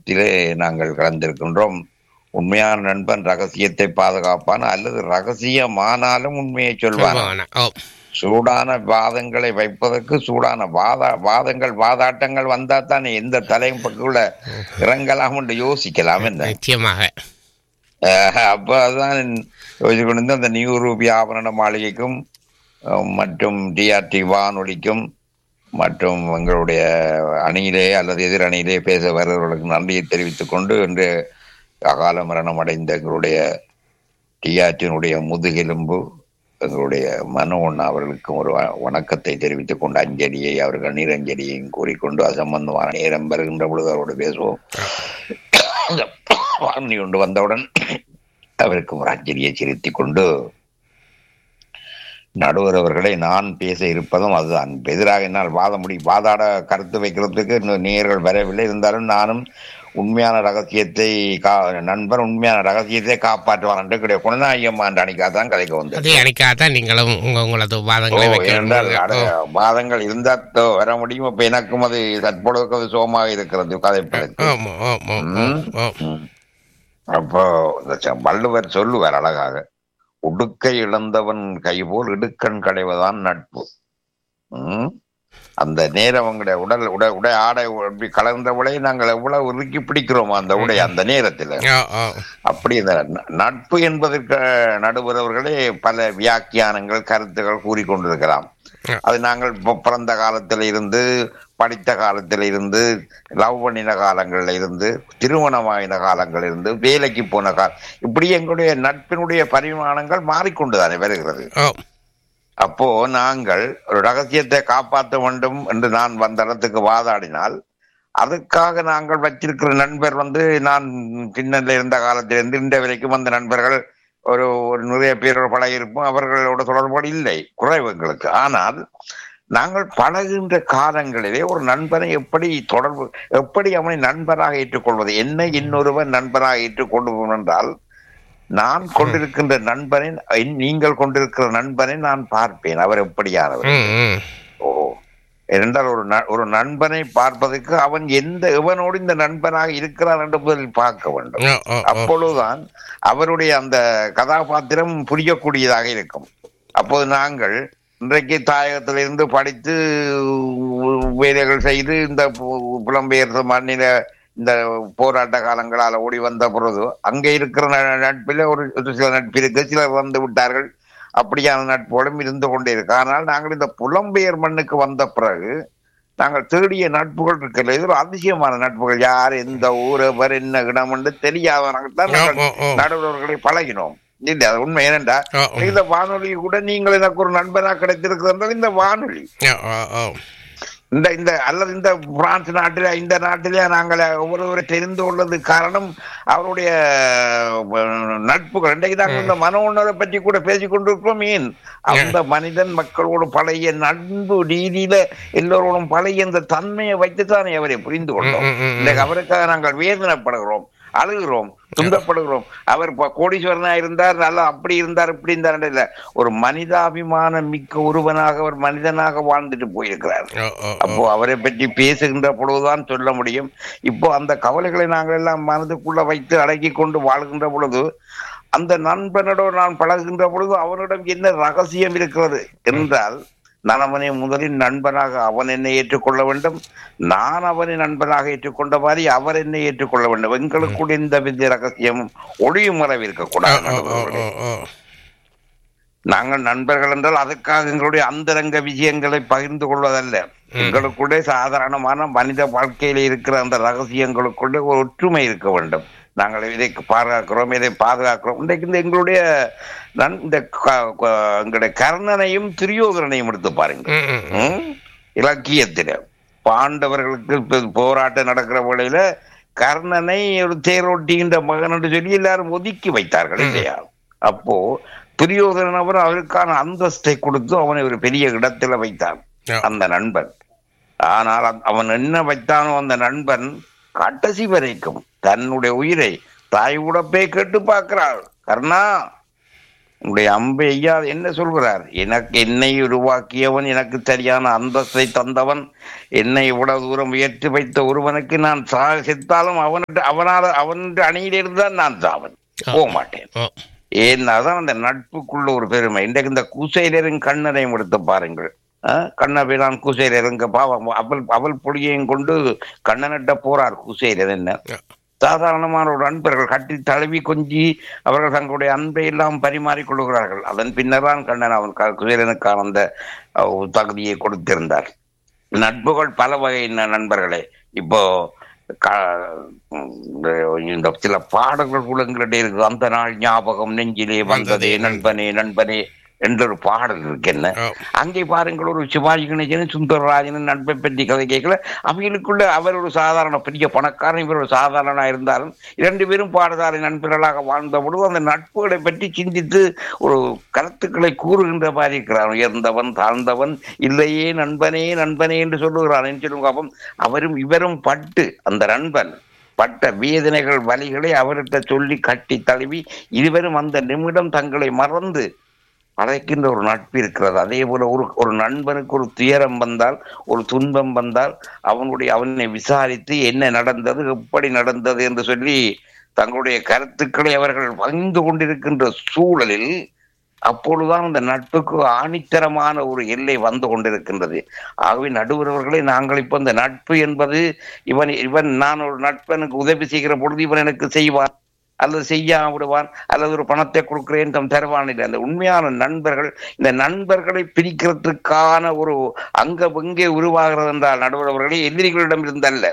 யுத்தத்திலே நாங்கள் கலந்திருக்கின்றோம் உண்மையான நண்பன் ரகசியத்தை பாதுகாப்பான் அல்லது ரகசியமானாலும் உண்மையை சொல்வான் சொல்லுவாங்க. ஓ சூடான வாதங்களை வைப்பதற்கு சூடான வாத வாதங்கள் வாதாட்டங்கள் வந்தா தானே எந்த தலைப்புக்குள்ள இறங்கலாம் என்று யோசிக்கலாம் என்ன நிச்சயமாக அஹ் அப்ப அதான் யோசிச்சு கொண்டு வந்து அந்த நியூ ரூபி ஆபரண மாளிகைக்கும் அஹ், மற்றும் டிஆர்டி வானொலிக்கும் மற்றும் எங்களுடைய அணியிலே அல்லது எதிர் அணியிலே பேச வருபவர்களுக்கு நன்றியை தெரிவித்துக் கொண்டு இன்று அகால மரணம் அடைந்த எங்களுடைய டிஆர்டியினுடைய முதுகெலும்பு எங்களுடைய மனோன் அவர்களுக்கு ஒரு வ- வணக்கத்தை தெரிவித்துக் கொண்டு அஞ்சலியை அவர்கள் நீரஞ்சலியையும் கூறிக்கொண்டு அசம்பந்தமான நேரம் வருகின்ற பொழுது அவரோடு பேசுவோம் வாங்கி கொண்டு வந்தவுடன் அவருக்கு ஒரு அஞ்சலியை செலுத்திக் கொண்டு நடுவர் அவர்களை நான் பேச இருப்பதும் அதுதான் எதிராக என்னால் வாத முடி வாதாட கருத்து வைக்கிறதுக்கு இன்னும் நேர்கள் வரவில்லை இருந்தாலும் நானும் உண்மையான ரகசியத்தை கா நண்பர் உண்மையான ரகசியத்தை காப்பாற்றுவான் என்று கிடையாது குணநாயகம்மா என்ற அணிக்காக தான் கதைக்க வந்தது அதே அணிக்காகத்தான் நீங்களும் உங்க உங்களது வாதங்களை ஓ, வைக்க ஏனென்றால் விரும்புகிறீர்கள். அட- ஓ, வாதங்கள் இருந்தா தோ- வர முடியும் இப்ப எனக்கும் அது தற்பொழுதுக்கு அது சோமாக இருக்கிறது கதைப்பதற்கு ஆமா, ஆமா, ஆமா, ஆமா. ம். அப்போ இந்த ச- வள்ளுவர் சொல்லுவார் அழகாக உடுக்கை இழந்தவன் கைபோல் இடுக்கண் கடைவதான் நட்பு ம்? அந்த நேரம் உங்களுடைய உடல் உடை உடை ஆடை அப்படி கலந்த உடை நாங்கள் எவ்வளவு இறுக்கி பிடிக்கிறோமோ அந்த உடை அந்த நேரத்துல ஓ, ஓ. அப்படி இந்த ந- நட்பு என்பதற்கு நடுவரவர்களே பல வியாக்கியானங்கள் கருத்துகள் கூறிக்கொண்டிருக்கலாம் ம். அது நாங்கள் இப்ப பிறந்த காலத்தில் இருந்து படித்த காலத்தில் இருந்து லவ் பண்ணின காலங்கள்ல இருந்து திருமணமாயின காலங்கள் இருந்து வேலைக்கு போன காலம் இப்படி எங்களுடைய நட்பினுடைய பரிமாணங்கள் மாறிக்கொண்டுதானே வருகிறது ஓ, அப்போ நாங்கள் ஒரு ரகசியத்தை காப்பாற்ற வேண்டும் என்று நான் வந்த இடத்துக்கு வாதாடினால் அதுக்காக நாங்கள் வச்சிருக்கிற நண்பர் வந்து நான் சின்னல இருந்த காலத்திலிருந்து இந்த வரைக்கும் அந்த நண்பர்கள் ஒரு ஒரு நிறைய பேரோட பழகிருப்போம் அவர்களோட தொடர்போடு இல்லை குறைவு எங்களுக்கு ஆனால் நாங்கள் பழகுகின்ற காலங்களிலே ஒரு நண்பனை எப்படி தொடர்பு எப்படி அவனை நண்பராக ஏற்றுக்கொள்வது என்னை இன்னொருவன் நண்பராக ஏற்றுக்கொள்வோம் என்றால் நான் கொண்டிருக்கின்ற நண்பனை என்- நீங்கள் கொண்டிருக்கிற நண்பனை நான் பார்ப்பேன் அவர் எப்படியானவர் ம், ம். ஓ ஏனென்றால் ஒரு ந- ஒரு நண்பனை பார்ப்பதற்கு அவன் எந்த எவனோடு இந்த நண்பனாக இருக்கிறான் என்று முதலில் பார்க்க வேண்டும் ஓ, ஓ, ஓ. அப்பொழுதுதான் அவருடைய அந்த கதாபாத்திரம் புரியக்கூடியதாக இருக்கும் அப்போது நாங்கள் இன்றைக்கு தாயகத்திலிருந்து படித்து வேலைகள் செய்து இந்த பு- புலம்பெயர்ந்த மாநில இந்த போராட்ட காலங்களால் ஓடி வந்த பொழுது அங்கே இருக்கிற ந- நட்பில் ஒரு ஒரு சில நட்பு இருக்கு சிலர் வந்து விட்டார்கள் அப்படியான நட்போடும் இருந்து கொண்டே இருக்கு ஆனால் நாங்கள் இந்த புலம்பெயர் மண்ணுக்கு வந்த பிறகு நாங்கள் தேடிய நட்புகள் இருக்கல இது ஒரு அதிசயமான நட்புகள் யார் எந்த ஊர் எவர் என்ன இடம் என்று தெரியாதவர்கள் தான் ஓ, நாங்கள் ஓ, ஓ. நடுவர்களை பழகினோம் இல்லை அது உண்மை ஏனென்றா ஓ, ஓ. இந்த வானொலி கூட நீங்கள் எனக்கு ஒரு நண்பனா கிடைத்திருக்கிறது என்றால் இந்த வானொலி ஓ, ஓ, ஓ. இந்த இந்த அல்லது இந்த பிரான்ஸ் நாட்டில இந்த நாட்டிலே நாங்கள் ஒவ்வொருவரை தெரிந்து கொள்வது காரணம் அவருடைய அஹ், நட்புகள் இன்றைக்கு நாங்கள் இந்த மன உணர்வை பற்றி கூட பேசிக் கொண்டிருக்கிறோம் ஏன் அந்த மனிதன் மக்களோடு பழைய நட்பு ரீதியில எல்லோரோடும் பழைய இந்த தன்மையை வைத்துத்தானே அவரை புரிந்து கொண்டோம் ம், ம், ம். இன்றைக்கு அவருக்காக நாங்கள் வேதனைப்படுகிறோம் அழுகிறோம் துன்பப்படுகிறோம் அவர் இப்ப கோடீஸ்வரனா இருந்தார் நல்லா அப்படி இருந்தார் இப்படி இருந்தார் இல்ல ஒரு மனிதாபிமானம் மிக்க ஒருவனாக ஒரு மனிதனாக வாழ்ந்துட்டு போயிருக்கிறார் ஓ, ஓ, ஓ. அப்போ அவரை பற்றி பேசுகின்ற பொழுதுதான் சொல்ல முடியும் இப்போ அந்த கவலைகளை நாங்கள் எல்லாம் மனதுக்குள்ள வைத்து அடக்கி கொண்டு வாழ்கின்ற பொழுது அந்த நண்பனோடு நான் பழகுகின்ற பொழுது அவனிடம் என்ன ரகசியம் இருக்கிறது என்றால் நான் அவனை முதலில் நண்பனாக அவன் என்னை ஏற்றுக்கொள்ள வேண்டும் நான் அவனை நண்பனாக ஏற்றுக்கொண்ட மாதிரி அவர் என்னை ஏற்றுக்கொள்ள வேண்டும் எங்களுக்குள்ள இந்த வித ரகசியமும் ஒளியும் மறைவு ஓ, இருக்கக்கூடாது ஓ, ஓ, நண்பர்களே. ஓ, ஓ. நாங்கள் நண்பர்கள் என்றால் அதுக்காக எங்களுடைய அந்தரங்க விஷயங்களை பகிர்ந்து கொள்வதல்ல எங்களுக்குள்ளே சாதாரணமான மனித வாழ்க்கையில இருக்கிற அந்த ரகசியங்களுக்குள்ளே ஒரு ஒற்றுமை இருக்க வேண்டும் நாங்கள் இதை பாதுகாக்கிறோம் இதை பாதுகாக்கிறோம் இன்றைக்கு இந்த எங்களுடைய நன்- இந்த க- க- எங்களுடைய கர்ணனையும் துரியோதரனையும் எடுத்து பாருங்க ம், ம். ம்? இலக்கியத்தில பாண்டவர்களுக்கு இப்ப போராட்டம் நடக்கிற வேளையில கர்ணனை ஒரு தேரோட்டிகின்ற மகன் என்று சொல்லி எல்லாரும் ஒதுக்கி வைத்தார்கள் இல்லையா அப்போ துரியோதனன் அவர் அவருக்கான அந்தஸ்தை கொடுத்து அவனை ஒரு பெரிய இடத்துல வைத்தான் ஓ. அந்த நண்பன் ஆனால் அந்த- அவன் என்ன வைத்தானோ அந்த நண்பன் கடைசி வரைக்கும் தன்னுடைய உயிரை தாய் உடப்பே கேட்டு பார்க்கிறாள் கர்ணா உங்களுடைய அம்பை ஐயா என்ன சொல்கிறார் எனக்கு என்னை உருவாக்கியவன் எனக்கு சரியான அந்தஸ்தை தந்தவன் என்னை இவ்வளவு தூரம் உயர்த்தி வைத்த ஒருவனுக்கு நான் சா செத்தாலும் அவன்கிட்ட அவனால அவன் அணியிலிருந்து தான் நான் சாவன் போக மாட்டேன் ஓ ஏன்னா தான் அந்த நட்புக்குள்ள ஒரு பெருமை இன்றைக்கு இந்த குசைலரும் கண்ணனையும் எடுத்து பாருங்கள் கண்ணபிரான் குசைலருங்க பாவம் அவள் அவள் பொடியையும் கொண்டு கண்ணனிட்ட போறார் குசைலர் என்ன சாதாரணமான ஒரு நண்பர்கள் கட்டி தழுவி கொஞ்சி அவர்கள் தங்களுடைய அன்பை எல்லாம் பரிமாறிக் கொள்கிறார்கள் அதன் பின்னர் தான் கண்ணன் அவன் க- குசேலனுக்கான அந்த அஹ், தகுதியை கொடுத்திருந்தார் நட்புகள் பல வகை ந- நண்பர்களே இப்போ க- இந்த சில பாடல்கள் கூட எங்களிடையே இருக்கு அந்த நாள் ஞாபகம் நெஞ்சிலே வந்ததே நண்பனே நண்பனே என்ற ஒரு பாடல் இருக்கு என்ன ஓ அங்கே பாருங்கள் ஒரு சிவாஜி கணேசன் சுந்தரராஜன் நட்பை பற்றி கதை கேட்கல அவங்களுக்குள்ள அவர் ஒரு சாதாரண பெரிய பணக்காரன் இவர் ஒரு சாதாரணனா இருந்தாலும் இரண்டு பேரும் பாடசாலை நண்பர்களாக வாழ்ந்த பொழுது அந்த நட்புகளை பற்றி சிந்தித்து ஒரு கருத்துக்களை கூறுகின்ற மாதிரி இருக்கிறான் உயர்ந்தவன் தாழ்ந்தவன் இல்லையே நண்பனே நண்பனே என்று சொல்லுகிறான் என்று சொல்லுங்க அப்போ அவரும் இவரும் பட்டு அந்த நண்பன் பட்ட வேதனைகள் வலிகளை அவர்கிட்ட சொல்லி கட்டி தழுவி இருவரும் அந்த நிமிடம் தங்களை மறந்து அழைக்கின்ற ஒரு நட்பு இருக்கிறது அதே போல ஒரு ஒரு நண்பனுக்கு ஒரு துயரம் வந்தால் ஒரு துன்பம் வந்தால் அவனுடைய அவனை விசாரித்து என்ன நடந்தது எப்படி நடந்தது என்று சொல்லி தங்களுடைய கருத்துக்களை அவர்கள் பகிர்ந்து கொண்டிருக்கின்ற சூழலில் அப்பொழுதுதான் அந்த நட்புக்கு ஆணித்தரமான ஒரு எல்லை வந்து கொண்டிருக்கின்றது ஆகவே நடுவர்களே நாங்கள் இப்ப இந்த நட்பு என்பது இவன் இவன் நான் ஒரு நட்பனுக்கு உதவி செய்கிற பொழுது இவன் எனக்கு செய்வான் அல்லது செய்யாம விடுவான் அல்லது ஒரு பணத்தை கொடுக்கிறேன் தம் தருவான் இல்லை அந்த உண்மையான நண்பர்கள் இந்த நண்பர்களை பிரிக்கிறதுக்கான ஒரு அங்க எங்கே உருவாகிறது என்றால் நடுவர்களே எதிரிகளிடம் இருந்தல்ல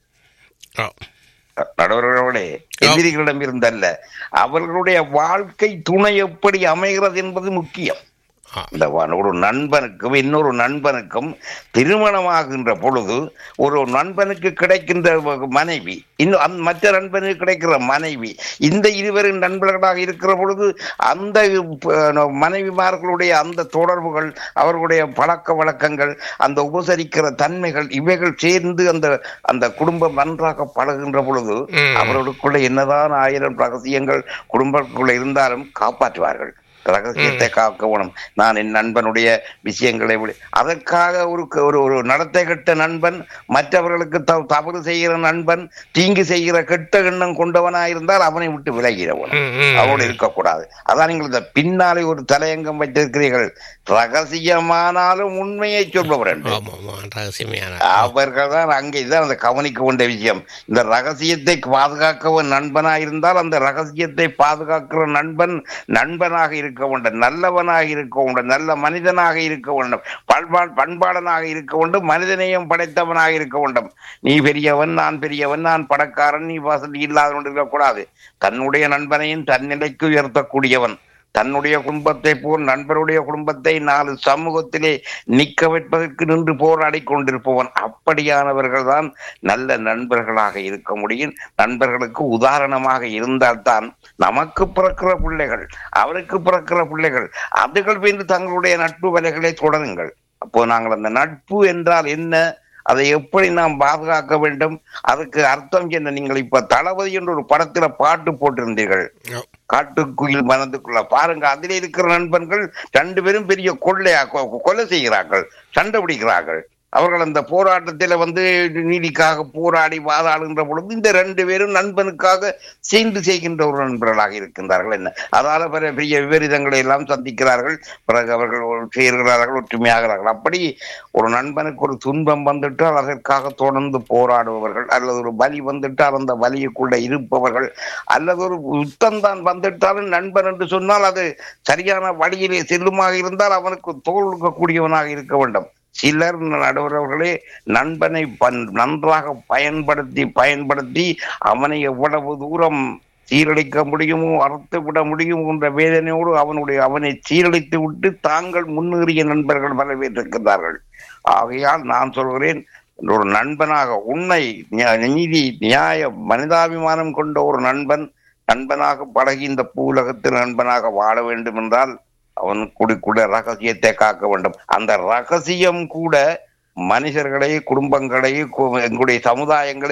ஓ நடுவர்களோட எதிரிகளிடம் இருந்தல்ல அவர்களுடைய வாழ்க்கை துணை எப்படி அமைகிறது என்பது முக்கியம் ஆ இந்த வ- ஒரு நண்பனுக்கும் இன்னொரு நண்பனுக்கும் திருமணமாகின்ற பொழுது ஒரு நண்பனுக்கு கிடைக்கின்ற வ- மனைவி இன்னும் அந்த மற்ற நண்பனுக்கு கிடைக்கிற மனைவி இந்த இருவரின் நண்பர்களாக இருக்கிற பொழுது அந்த ப- மனைவிமார்களுடைய அந்த தொடர்புகள் அவர்களுடைய பழக்க வழக்கங்கள் அந்த உபசரிக்கிற தன்மைகள் இவைகள் சேர்ந்து அந்த அந்த குடும்பம் நன்றாக பழகுகின்ற பொழுது ம். அவர்களுக்குள்ள என்னதான் ஆயிரம் ரகசியங்கள் குடும்பத்துக்குள்ள இருந்தாலும் காப்பாற்றுவார்கள் ரகசியத்தை காக்கணும் நான் என் நண்பனுடைய விஷயங்களை விட அதற்காக ஒரு ஒரு ஒரு நடத்தை கெட்ட நண்பன் மற்றவர்களுக்கு த- தவறு செய்கிற நண்பன் தீங்கு செய்கிற கெட்ட எண்ணம் கொண்டவனாயிருந்தால் அவனை விட்டு விலகிறவன் ம், ம். அவனோடு இருக்கக்கூடாது அதான் நீங்கள் இந்த பின்னாலே ஒரு தலையங்கம் வைத்திருக்கிறீர்கள் ரகசியமானாலும் உண்மையை சொல்பவர் என்று ஆமா ஆமா ரகசியமையான அவர்கள் தான் அங்கே இதுதான் அந்த கவனிக்க வேண்டிய விஷயம் இந்த ரகசியத்தை பாதுகாக்கவன் நண்பனா இருந்தால் அந்த ரகசியத்தை பாதுகாக்கிற நண்பன் நண்பனாக இருக்க வேண்டும் நல்லவனாக இருக்க வேண்டும் நல்ல மனிதனாக இருக்க வேண்டும் பண்பா பண்பாளனாக இருக்க வேண்டும் மனிதநேயம் படைத்தவனாக இருக்க வேண்டும் நீ பெரியவன் நான் பெரியவன் நான் பணக்காரன் நீ வசதி இல்லாதவன் இருக்கக்கூடாது தன்னுடைய நண்பனையும் தன்னிலைக்கு உயர்த்தக்கூடியவன் தன்னுடைய குடும்பத்தை போல் நண்பருடைய குடும்பத்தை நாலு சமூகத்திலே நிக்க வைப்பதற்கு நின்று போராடி கொண்டிருப்பவன் அப்படியானவர்கள் தான் நல்ல நண்பர்களாக இருக்க முடியும் நண்பர்களுக்கு உதாரணமாக இருந்தால்தான் நமக்கு பிறக்கிற பிள்ளைகள் அவருக்கு பிறக்கிற பிள்ளைகள் அதுகள் மீது தங்களுடைய நட்பு வலைகளை தொடருங்கள் அப்போ நாங்கள் அந்த நட்பு என்றால் என்ன அதை எப்படி நாம் பாதுகாக்க வேண்டும் அதுக்கு அர்த்தம் என்ன நீங்கள் இப்ப தளபதி என்ற ஒரு படத்துல பாட்டு போட்டிருந்தீர்கள் ஓ காட்டுக்குயில் மனதுக்குள்ள பாருங்க அதிலே இருக்கிற நண்பர்கள் ரெண்டு பேரும் பெரிய கொள்ளையா கொ- கொலை செய்கிறார்கள் சண்டை பிடிக்கிறார்கள் அவர்கள் அந்த போராட்டத்தில வந்து நீதிக்காக போராடி வாதாடுகின்ற பொழுது இந்த ரெண்டு பேரும் நண்பனுக்காக சேர்ந்து செய்கின்ற ஒரு நண்பர்களாக இருக்கின்றார்கள் என்ன அதால பெரிய பெரிய விபரீதங்களை எல்லாம் சந்திக்கிறார்கள் பிறகு அவர்கள் ஒரு சேர்கிறார்கள் ஒற்றுமையாகிறார்கள் அப்படி ஒரு நண்பனுக்கு ஒரு துன்பம் வந்துட்டால் அதற்காக தொடர்ந்து போராடுபவர்கள் அல்லது ஒரு வலி வந்துட்டால் அந்த வலியுக்குள்ள இருப்பவர்கள் அல்லது ஒரு யுத்தம் தான் வந்துட்டாலும் நண்பன் என்று சொன்னால் அது சரியான வழியிலே செல்லுமாக இருந்தால் அவனுக்கு தோல் கொடுக்கக்கூடியவனாக இருக்க வேண்டும் சிலர் நடுவர்களே நண்பனை பன் நன்றாக பயன்படுத்தி பயன்படுத்தி அவனை எவ்வளவு தூரம் சீரழிக்க முடியுமோ அறுத்து விட முடியும் என்ற வேதனையோடு அவனுடைய அவனை சீரழித்து விட்டு தாங்கள் முன்னேறிய நண்பர்கள் பல பேர் இருக்கின்றார்கள் ஆகையால் நான் சொல்கிறேன் ஒரு நண்பனாக உண்மை நியா- நீதி நியாயம் மனிதாபிமானம் கொண்ட ஒரு நண்பன் நண்பனாக பழகி இந்த பூலகத்தில் நண்பனாக வாழ வேண்டும் என்றால் அவன் கூடி கூட ரகசியத்தை காக்க வேண்டும் அந்த ரகசியம் கூட மனிதர்களை குடும்பங்களை கு- எங்களுடைய சமுதாயங்களை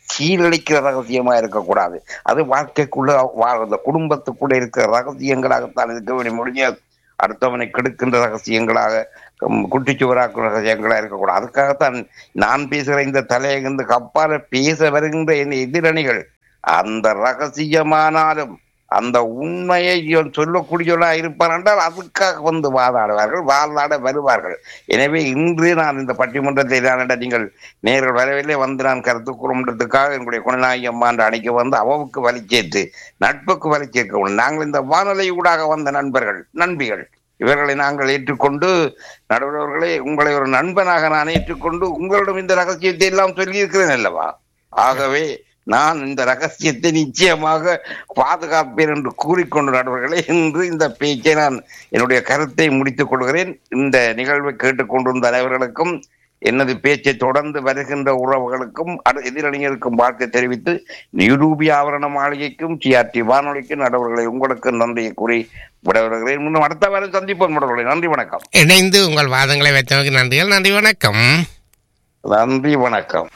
சீரழிக்கிற ரகசியமா இருக்கக்கூடாது அது வாழ்க்கைக்குள்ள வாழ்ந்த குடும்பத்துக்குள்ள இருக்கிற ரகசியங்களாகத்தான் இருக்க வேண்டிய முடிஞ்ச அடுத்தவனை கெடுக்கின்ற ரகசியங்களாக ம், குட்டிச்சுவராக்குற ரகசியங்களாக இருக்கக்கூடாது அதுக்காகத்தான் நான் பேசுகிற இந்த தலையகிந்து கப்பால பேச வருகின்ற என் எதிரணிகள் அந்த ரகசியமானாலும் அந்த உண்மையை இவன் சொல்லக்கூடியவர்களா இருப்பார் என்றால் அதுக்காக வந்து வாதாடுவார்கள் வாதாட வருவார்கள் எனவே இன்று நான் இந்த பட்டிமன்றத்தை நான் நீங்கள் நேர்கள் வரவில்லை வந்து நான் கருத்து கூறும்ன்றதுக்காக என்னுடைய குணநாயகி அம்மா என்று அணைக்க வந்து அவவுக்கு வலி சேர்த்து நட்புக்கு வலி சேர்க்க நாங்கள் இந்த வானொலி ஊடாக வந்த நண்பர்கள் நண்பிகள் இவர்களை நாங்கள் ஏற்றுக்கொண்டு நடுவர்களே உங்களை ஒரு நண்பனாக நான் ஏற்றுக்கொண்டு உங்களிடம் இந்த ரகசியத்தை எல்லாம் சொல்லியிருக்கிறேன் அல்லவா ஆகவே நான் இந்த ரகசியத்தை நிச்சயமாக பாதுகாப்பேன் என்று கூறிக்கொண்டு நடுவர்களே இன்று இந்த பேச்சை நான் என்னுடைய கருத்தை முடித்துக் கொள்கிறேன் இந்த நிகழ்வை கேட்டுக்கொண்டிருந்த அனைவர்களுக்கும் எனது பேச்சை தொடர்ந்து வருகின்ற உறவுகளுக்கும் அடு- எதிரணியருக்கும் வாழ்க்கை தெரிவித்து நிரூபி ஆவரண மாளிகைக்கும் சிஆர்டி வானொலிக்கும் நடுவர்களை உங்களுக்கு நன்றியை கூறி விடவிடுகிறேன் இன்னும் அடுத்த வாரம் சந்திப்போம் நடுவர்களை நன்றி வணக்கம் இணைந்து உங்கள் வாதங்களை வைத்தமைக்கு நன்றிகள் நன்றி வணக்கம் நன்றி வணக்கம்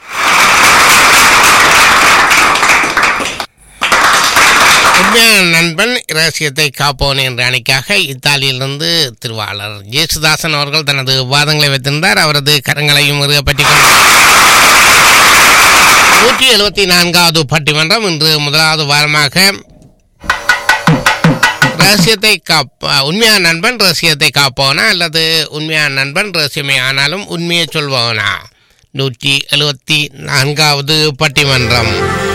உண்மையான நண்பன் ரகசியத்தை காப்போன் என்ற அணிக்காக இத்தாலியிலிருந்து திருவாளர் ஜேசுதாசன் அவர்கள் தனது வாதங்களை வைத்திருந்தார் அவரது கரங்களையும் பற்றி நூற்றி எழுபத்தி நான்காவது பட்டிமன்றம் இன்று முதலாவது வாரமாக ரகசியத்தை காப்ப உண்மையான நண்பன் ரகசியத்தை காப்பவனா அல்லது உண்மையான நண்பன் ரகசியமே ஆனாலும் உண்மையை சொல்பவனா நூற்றி எழுபத்தி நான்காவது பட்டிமன்றம்